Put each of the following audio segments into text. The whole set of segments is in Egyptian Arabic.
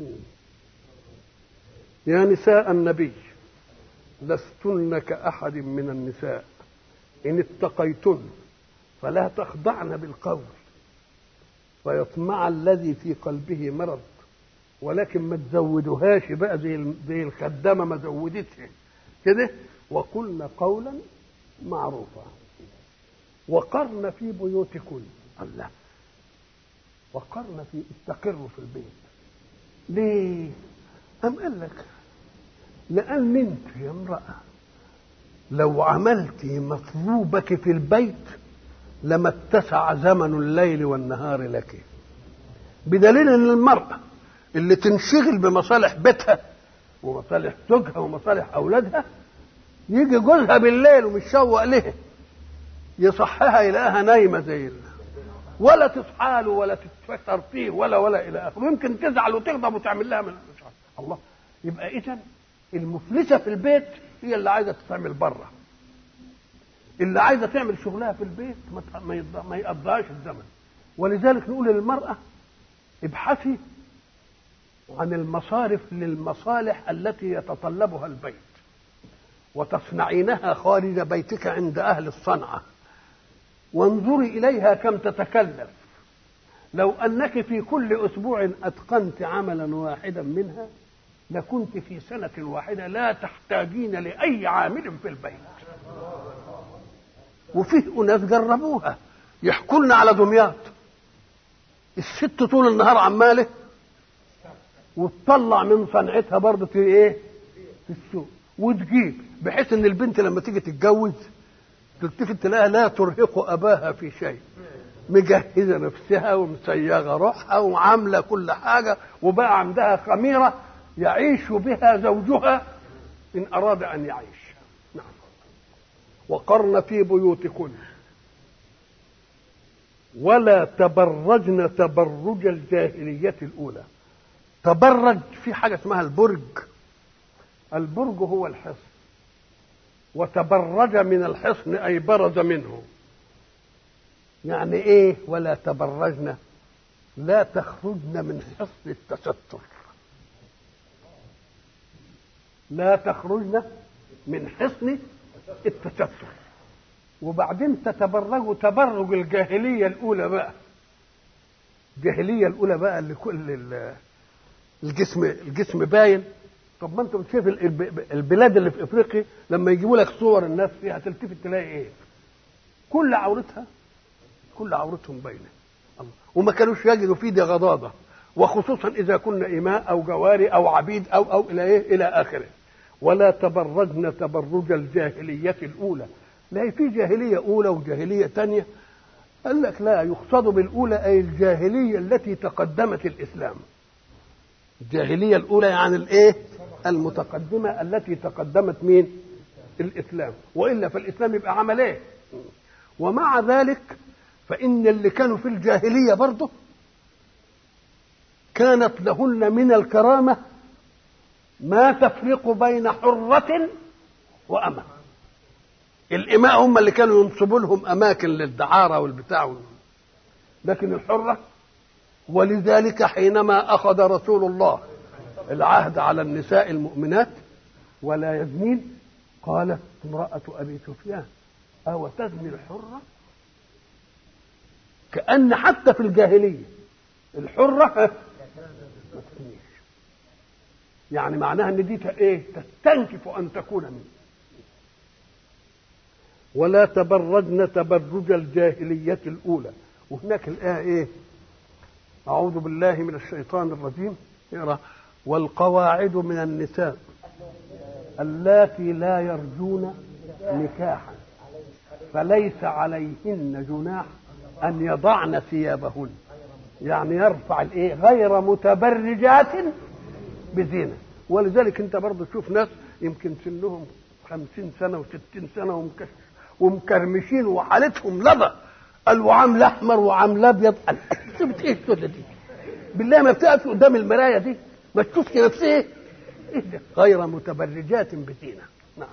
يا نساء النبي لستن كأحد من النساء إن اتقيتن فلا تخضعن بالقول فيطمع الذي في قلبه مرض ولكن ما تزودوهاش بقى زي زي الخدامه ما زودتها كده وقلن قولا معروفا وقرن في بيوتكن الله وقرن في استقروا في البيت ليه أم قال لك لأن أنت يا امرأة لو عملت مطلوبك في البيت لما اتسع زمن الليل والنهار لك بدليل ان المرأة اللي تنشغل بمصالح بيتها ومصالح زوجها ومصالح اولادها يجي جوزها بالليل ومتشوق لها يصحها يلاقيها نايمه زي ولا تصحى له ولا تتفكر فيه ولا ولا الى اخره يمكن تزعل وتغضب وتعمل لها من مش عارف. الله يبقى اذا المفلسه في البيت هي اللي عايزه تتعمل بره اللي عايزه تعمل شغلها في البيت ما ما يقضيهاش الزمن ولذلك نقول للمراه ابحثي عن المصارف للمصالح التي يتطلبها البيت وتصنعينها خارج بيتك عند اهل الصنعه وانظري اليها كم تتكلف لو انك في كل اسبوع اتقنت عملا واحدا منها لكنت في سنه واحده لا تحتاجين لاي عامل في البيت وفيه اناس جربوها يحكوا لنا على دمياط الست طول النهار عماله وتطلع من صنعتها برضه في ايه في السوق وتجيب بحيث ان البنت لما تيجي تتجوز تلتفت تلاقيها لا ترهق اباها في شيء مجهزه نفسها ومسيغه روحها وعامله كل حاجه وبقى عندها خميره يعيش بها زوجها ان اراد ان يعيش نعم وقرن في بيوتكن ولا تبرجن تبرج الجاهليه الاولى تبرج في حاجه اسمها البرج البرج هو الحصن وتبرج من الحصن اي برز منه يعني ايه ولا تبرجن لا تخرجن من حصن التستر لا تخرجن من حصن التستر وبعدين تتبرجوا تبرج الجاهليه الاولى بقى الجاهليه الاولى بقى اللي كل الجسم الجسم باين طب ما انت بتشوف البلاد اللي في افريقيا لما يجيبوا لك صور الناس فيها تلتفت تلاقي ايه؟ كل عورتها كل عورتهم باينه الله وما كانوش يجدوا فيه دي غضاضه وخصوصا اذا كنا اماء او جواري او عبيد او او الى ايه؟ الى اخره ولا تبرجن تبرج الجاهليه الاولى لا في جاهليه اولى وجاهليه ثانيه قال لك لا يقصد بالاولى اي الجاهليه التي تقدمت الاسلام الجاهليه الاولى يعني الايه المتقدمه التي تقدمت مين الاسلام والا فالاسلام يبقى عمل ايه ومع ذلك فان اللي كانوا في الجاهليه برضه كانت لهن من الكرامه ما تفرق بين حرة وأمة الإماء هم اللي كانوا ينصبوا لهم أماكن للدعارة والبتاع لكن الحرة ولذلك حينما أخذ رسول الله العهد على النساء المؤمنات ولا يزنين قالت امرأة أبي سفيان أو تزني الحرة كأن حتى في الجاهلية الحرة ما تزنيش يعني معناها ان دي ايه تستنكف ان تكون منه ولا تبرجن تبرج الجاهلية الأولى وهناك الآية إيه أعوذ بالله من الشيطان الرجيم اقرأ والقواعد من النساء اللاتي لا يرجون نكاحا فليس عليهن جناح أن يضعن ثيابهن يعني يرفع الإيه غير متبرجات بزينة ولذلك انت برضه تشوف ناس يمكن سنهم خمسين سنة وستين سنة ومكش ومكرمشين وحالتهم لظى قال وعامله احمر وعامله ابيض شفت ايه السودة دي بالله ما بتقف قدام المرايه دي ما تشوفش نفسها ايه إيه ده؟ غير متبرجات بزينه نعم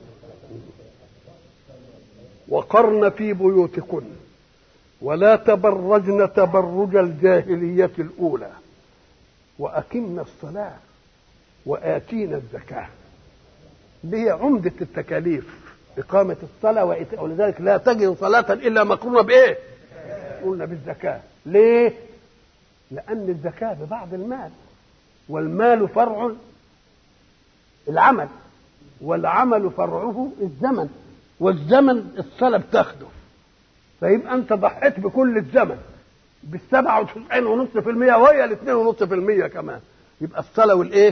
وقرن في بيوتكن ولا تبرجن تبرج الجاهليه الاولى وأقمنا الصلاة وآتينا الزكاة دي هي عمدة التكاليف إقامة الصلاة وإيتاء ولذلك لا تجد صلاة إلا مقرونة بإيه؟ قلنا بالزكاة ليه؟ لأن الزكاة ببعض المال والمال فرع العمل والعمل فرعه الزمن والزمن الصلاة بتاخده فيبقى أنت ضحيت بكل الزمن بالسبعة وتسعين ونص في المية وهي الاثنين ونص في المية كمان يبقى الصلاة والإيه؟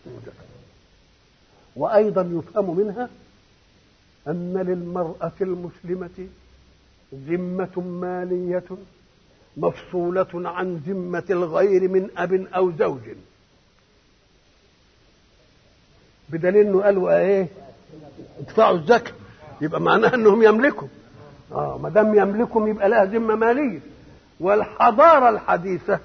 وأيضا يفهم منها أن للمرأة المسلمة ذمة مالية مفصولة عن ذمة الغير من أب أو زوج بدليل انه قالوا ايه ادفعوا الزكاة يبقى معناها انهم يملكوا اه ما دام يملكهم يبقى لها ذمة مالية والحضارة الحديثة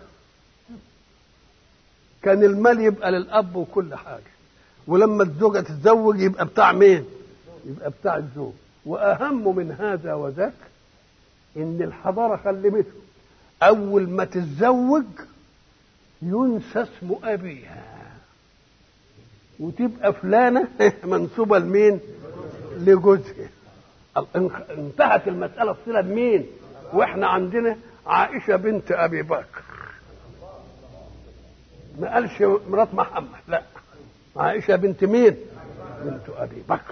كان المال يبقى للأب وكل حاجة ولما الزوجة تتزوج يبقى بتاع مين؟ يبقى بتاع الزوج وأهم من هذا وذاك إن الحضارة خلمته أول ما تتزوج ينسى اسم أبيها وتبقى فلانة منسوبة لمين؟ لجوزها انتهت المسألة الصلة بمين؟ واحنا عندنا عائشة بنت أبي بكر ما قالش مرات محمد لا عائشة بنت مين؟ بنت أبي بكر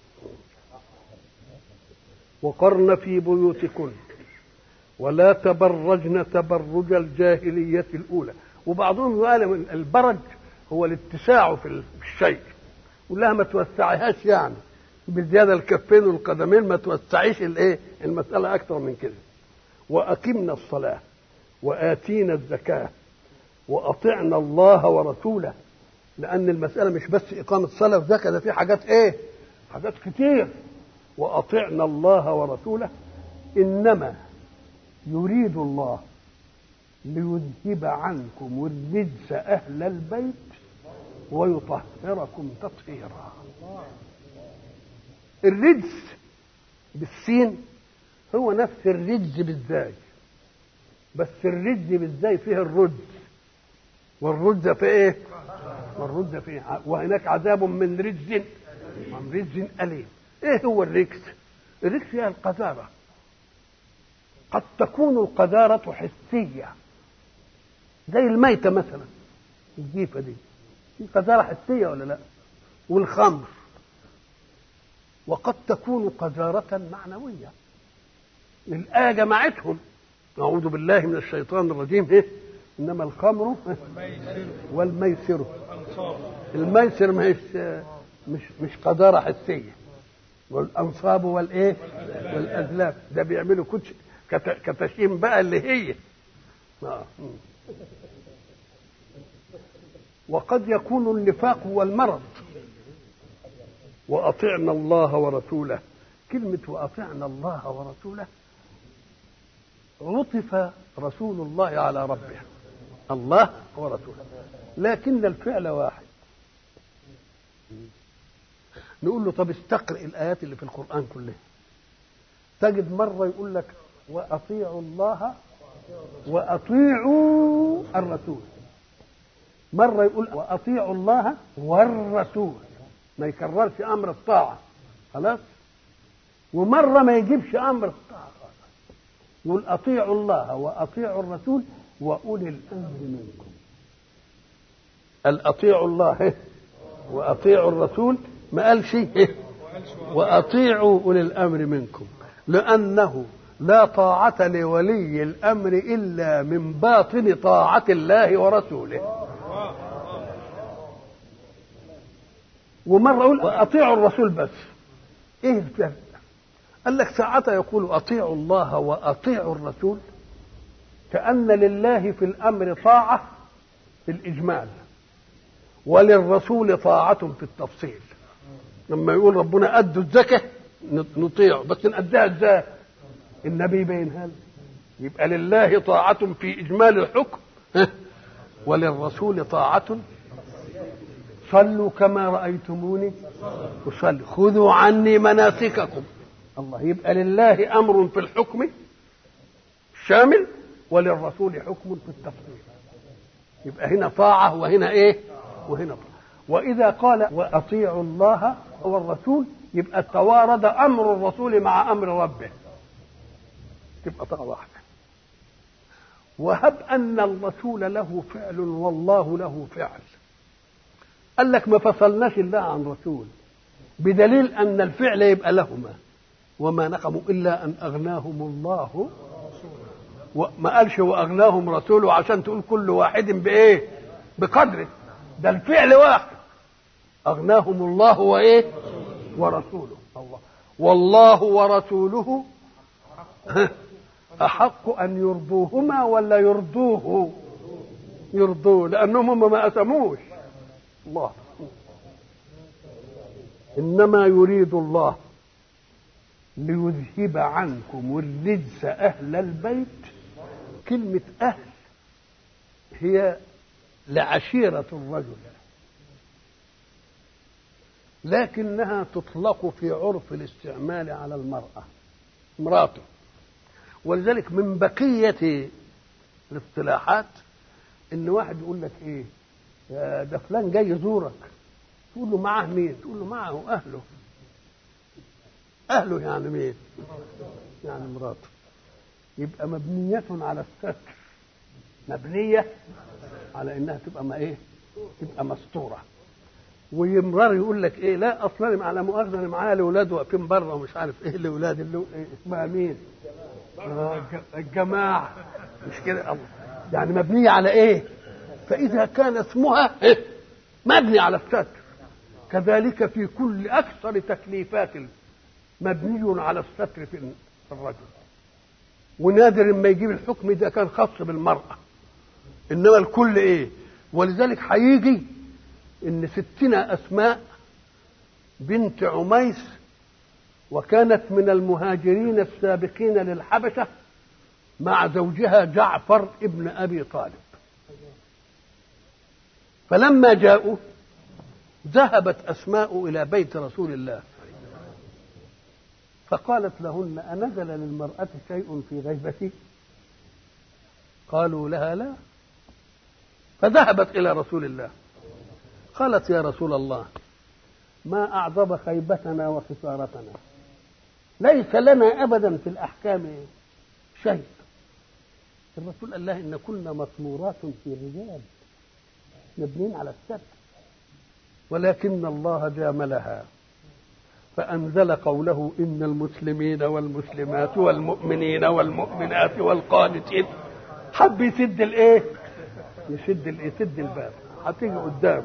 وقرن في بيوتكن ولا تبرجن تبرج الجاهلية الأولى وبعضهم قال البرج هو الاتساع في الشيء ولها ما توسعيهاش يعني بزيادة الكفين والقدمين ما توسعيش الايه المسألة أكثر من كده وأقمنا الصلاة وآتينا الزكاة وأطعنا الله ورسوله لأن المسألة مش بس إقامة صلاة وزكاة ده في حاجات إيه؟ حاجات كتير وأطعنا الله ورسوله إنما يريد الله ليذهب عنكم الرجس أهل البيت ويطهركم تطهيرا الرجس بالسين هو نفس الرجز بالزاي بس الرجز بالزاي فيه الرجز والرجز في ايه والرجز فيه وهناك عذاب من رجز من رجز أليم ايه هو الرجس الرجس هي القذارة قد تكون القذارة حسية زي الميتة مثلا الجيفة دي دي قذارة حسية ولا لا والخمر وقد تكون قذارة معنوية الآية جمعتهم أعوذ بالله من الشيطان الرجيم إيه؟ إنما الخمر والميسر الميسر مش مش مش قذارة حسية والأنصاب والإيه؟ والأزلام ده بيعملوا كتش كتشيم بقى اللي هي آه. وقد يكون النفاق هو المرض وأطعنا الله ورسوله كلمة وأطعنا الله ورسوله عطف رسول الله على ربه الله ورسوله لكن الفعل واحد نقول له طب استقرئ الآيات اللي في القرآن كلها تجد مرة يقول لك وأطيعوا الله وأطيعوا الرسول مرة يقول وأطيعوا الله والرسول ما يكررش أمر الطاعة خلاص ومرة ما يجيبش أمر الطاعة يقول أطيعوا الله وأطيعوا الرسول وأولي الأمر منكم قال أطيعوا الله وأطيعوا الرسول ما قال شيء وأطيعوا أولي الأمر منكم لأنه لا طاعة لولي الأمر إلا من باطن طاعة الله ورسوله ومرة أقول أطيعوا الرسول بس إيه الفرق؟ قال لك ساعتها يقول أطيعوا الله وأطيعوا الرسول كأن لله في الأمر طاعة في الإجمال وللرسول طاعة في التفصيل لما يقول ربنا أدوا الزكاة نطيعه بس نأديها ازاي؟ النبي يبينها لنا يبقى لله طاعة في إجمال الحكم وللرسول طاعة صلوا كما رأيتموني أصلي خذوا عني مناسككم الله يبقى لله أمر في الحكم شامل وللرسول حكم في التفصيل يبقى هنا طاعة وهنا إيه وهنا طاعة وإذا قال وأطيعوا الله والرسول يبقى توارد أمر الرسول مع أمر ربه تبقى طاعة واحدة وهب أن الرسول له فعل والله له فعل قال لك ما فصلناش الله عن رسول بدليل أن الفعل يبقى لهما وما نقموا إلا أن أغناهم الله وما قالش وأغناهم رسوله عشان تقول كل واحد بإيه بقدره ده الفعل واحد أغناهم الله وإيه ورسوله الله والله ورسوله أحق أن يرضوهما ولا يرضوه يرضوه لأنهم هم ما أسموش الله إنما يريد الله ليذهب عنكم الرجس أهل البيت كلمة أهل هي لعشيرة الرجل لكنها تطلق في عرف الاستعمال على المرأة امراته ولذلك من بقية الاصطلاحات ان واحد يقول لك ايه ده فلان جاي يزورك تقول له معاه مين تقول له معه اهله اهله يعني مين يعني مراته يبقى مبنية على الستر مبنية على انها تبقى ما ايه تبقى مستوره ويمرر يقول لك ايه لا اصلا على مؤاخذه انا معايا الاولاد واقفين بره ومش عارف ايه الاولاد اللي إيه اسمها مين؟ آه الجماعه مش كده الله يعني مبنيه على ايه؟ فاذا كان اسمها إيه؟ مبني على الستر كذلك في كل اكثر تكليفات مبني على الستر في الرجل ونادر ما يجيب الحكم ده كان خاص بالمراه انما الكل ايه؟ ولذلك هيجي ان ستنا اسماء بنت عميس وكانت من المهاجرين السابقين للحبشه مع زوجها جعفر ابن ابي طالب فلما جاءوا ذهبت اسماء الى بيت رسول الله فقالت لهن انزل للمراه شيء في غيبتي قالوا لها لا فذهبت الى رسول الله قالت يا رسول الله ما أعظم خيبتنا وخسارتنا ليس لنا أبدا في الأحكام شيء الرسول قال لها إن كنا مطمورات في الرجال مبنين على الستر ولكن الله جاملها فأنزل قوله إن المسلمين والمسلمات والمؤمنين والمؤمنات والقانتين حب يسد الإيه؟ يسد الإيه؟ يسد الباب هتيجي قدام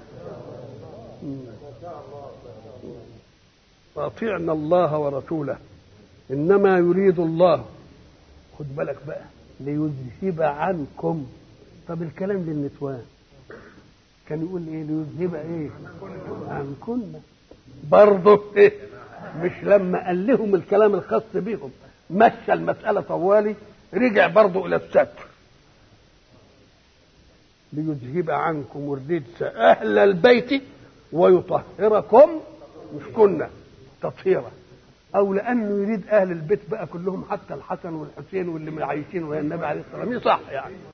واطيعنا الله ورسوله انما يريد الله خد بالك بقى ليذهب عنكم طب الكلام للنسوان كان يقول ايه ليذهب ايه عنكن برضه إيه؟ مش لما قال لهم الكلام الخاص بهم مشى المسألة طوالي رجع برضه إلى الستر ليذهب عنكم الرجس أهل البيت ويطهركم مش كنا تطهيرا أو لأنه يريد أهل البيت بقى كلهم حتى الحسن والحسين واللي عايشين وهي النبي عليه الصلاة والسلام صح يعني